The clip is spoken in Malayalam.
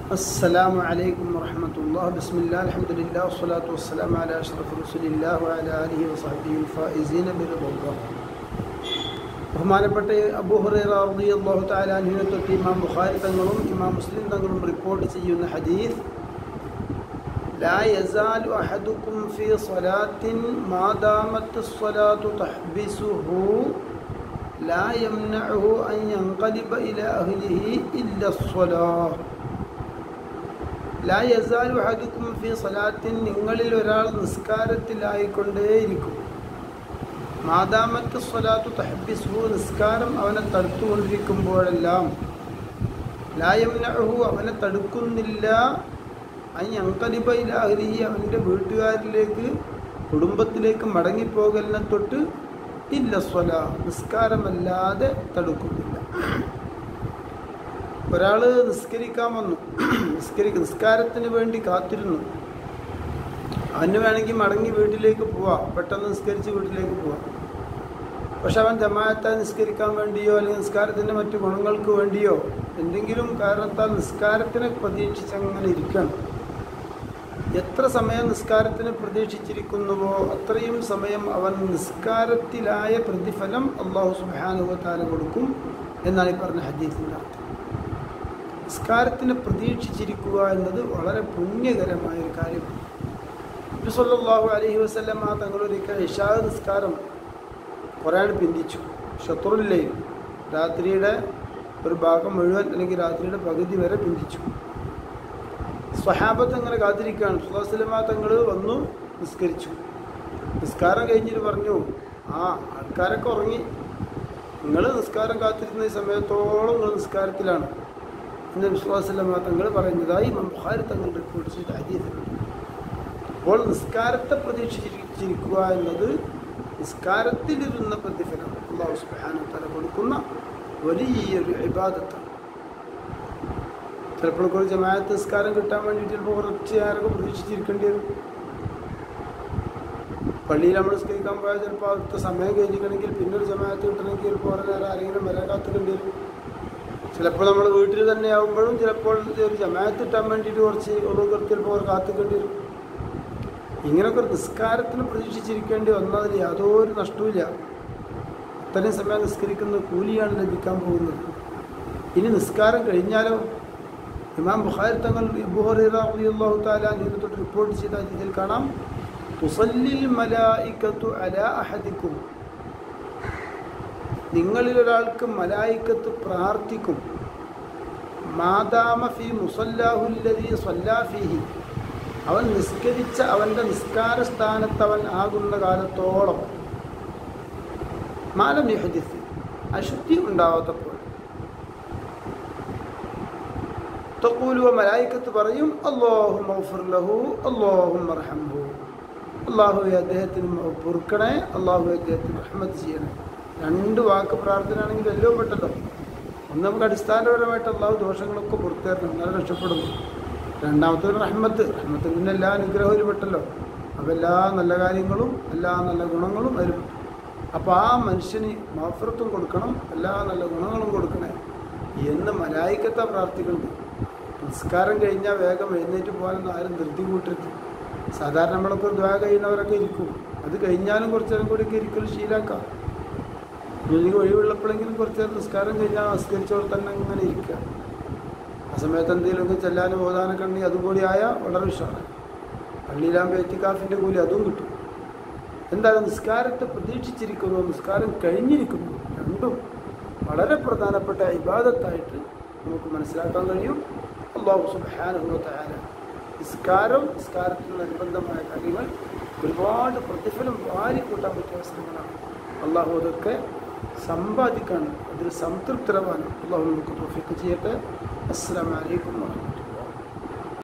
السلام عليكم ورحمة الله بسم الله الحمد لله والصلاة والسلام على أشرف رسول الله وعلى آله وصحبه الفائزين برضا الله ബഹുമാനപ്പെട്ട അബൂ ഹുറൈറ റളിയല്ലാഹു തആല അൻഹുവിനെ തൊട്ട് ഇമാം ബുഖാരി തങ്ങളും ഇമാം മുസ്ലിം തങ്ങളും റിപ്പോർട്ട് ചെയ്യുന്ന ഹദീസ് لا يزال أحدكم في صلاة ما دامت الصلاة تحبسه لا يمنعه أن ينقلب إلى أهله إلا الصلاة ലാ യസാലു അഹദുക്കും ഫി സലാത്തിൻ നിങ്ങളിൽ ഒരാൾ നിസ്കാരത്തിലായിക്കൊണ്ടേയിരിക്കും മാതാമത്ത് സ്വലാത്തു തഹബിസു നിസ്കാരം അവനെ തടുത്തുകൊണ്ടിരിക്കുമ്പോഴെല്ലാം ലായംനഹു അവനെ തടുക്കുന്നില്ല അൻ അങ്കലിബ ഇലാഹ്ലിഹി അവൻ്റെ വീട്ടുകാരിലേക്ക് കുടുംബത്തിലേക്ക് മടങ്ങിപ്പോകലിനെ തൊട്ട് ഇല്ല സ്വല നിസ്കാരമല്ലാതെ തടുക്കുന്നില്ല ഒരാൾ നിസ്കരിക്കാൻ വന്നു നിസ്കരിക്ക നിസ്കാരത്തിന് വേണ്ടി കാത്തിരുന്നു അവന് വേണമെങ്കിൽ മടങ്ങി വീട്ടിലേക്ക് പോവാം പെട്ടെന്ന് നിസ്കരിച്ച് വീട്ടിലേക്ക് പോവാം പക്ഷെ അവൻ ജമാഅത്തായി നിസ്കരിക്കാൻ വേണ്ടിയോ അല്ലെങ്കിൽ നിസ്കാരത്തിൻ്റെ മറ്റു ഗുണങ്ങൾക്ക് വേണ്ടിയോ എന്തെങ്കിലും കാരണത്താൽ നിസ്കാരത്തിനെ പ്രതീക്ഷിച്ച് അങ്ങനെ ഇരിക്കണം എത്ര സമയം നിസ്കാരത്തിന് പ്രതീക്ഷിച്ചിരിക്കുന്നുവോ അത്രയും സമയം അവൻ നിസ്കാരത്തിലായ പ്രതിഫലം അള്ളാഹു സുബാനുവത്താല കൊടുക്കും എന്നാണ് ഈ പറഞ്ഞ ഹദീസിൻ്റെ അർത്ഥം നിസ്കാരത്തിന് പ്രതീക്ഷിച്ചിരിക്കുക എന്നത് വളരെ പുണ്യകരമായ ഒരു കാര്യമാണ് നബിസല്ലാഹു അലഹി വസ്ലം ആ തങ്ങളൊരിക്കൽ ഇഷാ നിസ്കാരം കുറേ പിന്തിച്ചു ഷത്രുല്ലേ രാത്രിയുടെ ഒരു ഭാഗം മുഴുവൻ അല്ലെങ്കിൽ രാത്രിയുടെ പകുതി വരെ പിന്തിച്ചു സ്വഹാബത്ത് അങ്ങനെ കാത്തിരിക്കുകയാണ് സുല്ലാസ്ലമ തങ്ങൾ വന്നു നിസ്കരിച്ചു നിസ്കാരം കഴിഞ്ഞിട്ട് പറഞ്ഞു ആ ആൾക്കാരൊക്കെ ഉറങ്ങി നിങ്ങൾ നിസ്കാരം കാത്തിരുന്ന ഈ സമയത്തോളം നിങ്ങൾ നിസ്കാരത്തിലാണ് എന്ന് വിശ്വാസമില്ല തങ്ങൾ പറയുന്നതായി ബുഖാരി തങ്ങൾ റിപ്പോർട്ട് ചെയ്ത ഹദീസിലുണ്ട് അപ്പോൾ നിസ്കാരത്തെ പ്രതീക്ഷിച്ചിരിക്കുക എന്നത് നിസ്കാരത്തിലിരുന്ന പ്രതിഫലം അള്ളാഹു സുബ്ഹാനഹു തല കൊടുക്കുന്ന വലിയൊരു ഇബാദത്താണ് ചിലപ്പോൾ ഒരു ജമാഅത്ത് നിസ്കാരം കിട്ടാൻ വേണ്ടിയിട്ട് ചിലപ്പോൾ കുറച്ച് നേരമൊക്കെ പ്രതീക്ഷിച്ചിരിക്കേണ്ടി വരും പള്ളിയിൽ നമ്മൾ നിസ്കരിക്കാൻ പോയാൽ ചിലപ്പോൾ അവിടുത്തെ സമയം കഴിഞ്ഞിട്ടുണ്ടെങ്കിൽ പിന്നെ ഒരു ജമാഅത്ത് കിട്ടണമെങ്കിൽ ചിലപ്പോൾ കുറേ നേരം ആരെങ്കിലും വരാൻ കാത്തുക്കേണ്ടി വരും ചിലപ്പോൾ നമ്മൾ വീട്ടിൽ തന്നെ ആകുമ്പോഴും ചിലപ്പോൾ ഒരു ജമാഅത്ത് കിട്ടാൻ വേണ്ടിയിട്ട് കുറച്ച് ഒരു ചിലപ്പോൾ അവർ കാത്തുക്കേണ്ടി വരും ഇങ്ങനെയൊക്കെ ഒരു നിസ്കാരത്തിന് പ്രതീക്ഷിച്ചിരിക്കേണ്ടി വന്നതിൽ യാതൊരു നഷ്ടവുമില്ല അത്രയും സമയം നിസ്കരിക്കുന്ന കൂലിയാണ് ലഭിക്കാൻ പോകുന്നത് ഇനി നിസ്കാരം കഴിഞ്ഞാലോ ഇമാം ബുഖാരി തങ്ങൾ അള്ളാഹു താല തൊട്ട് റിപ്പോർട്ട് ചെയ്ത ഇതിൽ കാണാം തുസല്ലിൽ മലായിക്കത്തു അല അഹദിക്കും നിങ്ങളിൽ ഒരാൾക്ക് മലായിക്കത്ത് പ്രാർത്ഥിക്കും മാതാമ ഫി മുസല്ലാഹുല്ലതി സല്ലാഫിഹി അവൻ നിസ്കരിച്ച അവൻ്റെ നിസ്കാര സ്ഥാനത്ത് അവൻ ആകുന്ന കാലത്തോളം മാലം യഹദിസ് അശുദ്ധി ഉണ്ടാവാത്തപ്പോൾ തക്കൂലുവ മലായിക്കത്ത് പറയും അള്ളാഹു മൗഫുർലഹു അള്ളാഹു മർഹംഹു അള്ളാഹുവെ അദ്ദേഹത്തിന് പൊറുക്കണേ അള്ളാഹു അദ്ദേഹത്തിന് റഹ്മത്ത് ചെയ്യണേ രണ്ട് വാക്ക് പ്രാർത്ഥനയാണെങ്കിൽ എല്ലോ പെട്ടല്ലോ ഒന്ന് നമുക്ക് അടിസ്ഥാനപരമായിട്ട് അള്ളാഹു ദോഷങ്ങളൊക്കെ പുറത്തേരണം എന്നാലും രക്ഷപ്പെടുന്നു രണ്ടാമത്തെ ഒരു റഹ്മത്ത് റഹ്മത്തിൽ പിന്നെ എല്ലാ അനുഗ്രഹവും പെട്ടല്ലോ അപ്പോൾ എല്ലാ നല്ല കാര്യങ്ങളും എല്ലാ നല്ല ഗുണങ്ങളും വരും അപ്പോൾ ആ മനുഷ്യന് മാഫറത്തും കൊടുക്കണം എല്ലാ നല്ല ഗുണങ്ങളും കൊടുക്കണേ എന്ന് മലായിക്കത്തെ പ്രാർത്ഥിക്കുന്നുണ്ട് നിസ്കാരം കഴിഞ്ഞാൽ വേഗം എഴുന്നേറ്റ് പോകാനൊന്നും ആരും ധൃതി കൂട്ടരുത് സാധാരണ നമ്മളൊക്കെ ദ്വാ കഴിയുന്നവരൊക്കെ ഇരിക്കും അത് കഴിഞ്ഞാലും കുറച്ചു നേരം കൂടിയൊക്കെ ഇരിക്കലും ശീലാക്കാം എനിക്ക് ഒഴിവുള്ളപ്പോഴെങ്കിലും കുറച്ച് നേരം നിസ്കാരം കഴിഞ്ഞാൽ നിസ്കരിച്ചവർ തന്നെ ഇങ്ങനെ ഇരിക്കുക ആ സമയത്ത് എന്തെങ്കിലുമൊക്കെ ചെല്ലാനും ഓതാനൊക്കെ ഉണ്ടെങ്കിൽ അതും കൂടി ആയാൽ വളരെ ഇഷ്ടമാണ് പള്ളിയിലാകുമ്പോൾ എത്തിക്കാഫിൻ്റെ കൂലി അതും കിട്ടും എന്തായാലും നിസ്കാരത്തെ പ്രതീക്ഷിച്ചിരിക്കുന്നു നിസ്കാരം കഴിഞ്ഞിരിക്കുന്നു രണ്ടും വളരെ പ്രധാനപ്പെട്ട ഇബാദത്തായിട്ട് നമുക്ക് മനസ്സിലാക്കാൻ കഴിയും അള്ളാഹു സുബാനുഭവത്തായ നിസ്കാരം നിസ്കാരത്തിനുള്ള അനുബന്ധമായ കാര്യങ്ങൾ ഒരുപാട് പ്രതിഫലം വാരിക്കൂട്ടാൻ പറ്റിയ അവസരങ്ങളാണ് അള്ളാഹു അതൊക്കെ സമ്പാദിക്കാനും അതിൽ സംതൃപ്തരാവാനും അള്ളാഹു നമുക്ക് തോഫിക്ക് ചെയ്യട്ടെ അസ്സാം വലൈക്കും വാഹമത്ത്